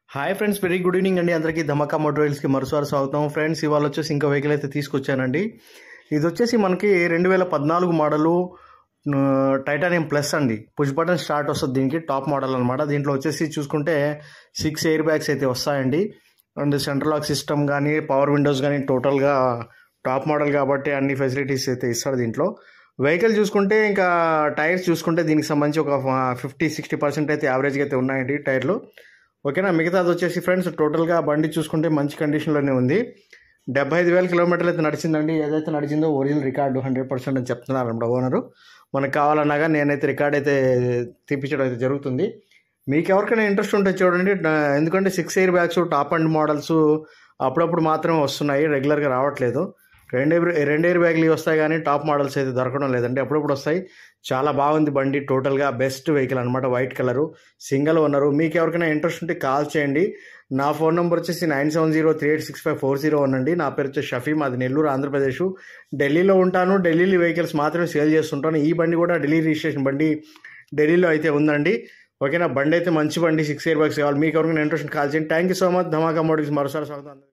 hi friends very good evening అండి అందరికీ ధమాకా మోటోరైల్స్కి మరోసారి స్వాగతం ఫ్రెండ్స్ ఇవాళ వచ్చేసి ఇంకో వెహికల్ అయితే తీసుకొచ్చానండి ఇది వచ్చేసి మనకి రెండు వేల పద్నాలుగు మోడలు టైటానియం ప్లస్ అండి పుష్ బటన్ స్టార్ట్ వస్తుంది దీనికి టాప్ మోడల్ అనమాట దీంట్లో వచ్చేసి చూసుకుంటే సిక్స్ ఎయిర్ బ్యాగ్స్ అయితే వస్తాయండి అండ్ సెంట్రల్ లాక్ సిస్టమ్ కానీ పవర్ విండోస్ కానీ టోటల్గా టాప్ మోడల్ కాబట్టి అన్ని ఫెసిలిటీస్ అయితే ఇస్తాడు దీంట్లో వెహికల్ చూసుకుంటే ఇంకా టైర్స్ చూసుకుంటే దీనికి సంబంధించి ఒక ఫిఫ్టీ సిక్స్టీ పర్సెంట్ అయితే యావరేజ్గా అయితే ఉన్నాయండి టైర్లు ఓకేనా మిగతాది వచ్చేసి ఫ్రెండ్స్ టోటల్గా బండి చూసుకుంటే మంచి కండిషన్లోనే ఉంది డెబ్బై ఐదు వేల కిలోమీటర్లు అయితే నడిచిందండి ఏదైతే నడిచిందో ఒరిజినల్ రికార్డు హండ్రెడ్ పర్సెంట్ అని చెప్తున్నారు అనమాట ఓనరు మనకు కావాలన్నాగా నేనైతే రికార్డ్ అయితే తీపించడం అయితే జరుగుతుంది మీకు ఎవరికైనా ఇంట్రెస్ట్ ఉంటే చూడండి డ- ఎందుకంటే six air bags top and models అప్పుడప్పుడు మాత్రమే వస్తున్నాయి రెగ్యులర్గా రావట్లేదు రెండు ఎయిర్ రెండు ఎయిర్ బ్యాగ్లు వస్తాయి కానీ టాప్ మోడల్స్ అయితే దొరకడం లేదండి అప్పుడప్పుడు వస్తాయి చాలా బాగుంది బండి టోటల్గా బెస్ట్ వెహికల్ అనమాట వైట్ కలరు సింగిల్ ఓనరు మీకు ఎవరికైనా ఇంట్రెస్ట్ ఉంటే కాల్ చేయండి నా ఫోన్ నెంబర్ వచ్చేసి nine seven zero three eight six five four zero one అండి నా పేరు వచ్చేసి షఫీ మాది నెల్లూరు ఆంధ్రప్రదేశ్ ఢిల్లీలో ఉంటాను ఢిల్లీ వెహికల్స్ మాత్రమే సేల్ చేస్తుంటాను ఈ బండి కూడా ఢిల్లీ రిజిస్ట్రేషన్ బండి ఢిల్లీలో అయితే ఉందండి ఓకేనా బండి అయితే మంచి బండి సిక్స్ ఇయర్ బ్యాగ్స్ కావాలి మీకు ఎవరికైనా ఇంట్రెస్ట్ కాల్ చేయండి thank you so much Dhamaka models మరోసారి స్వాగతం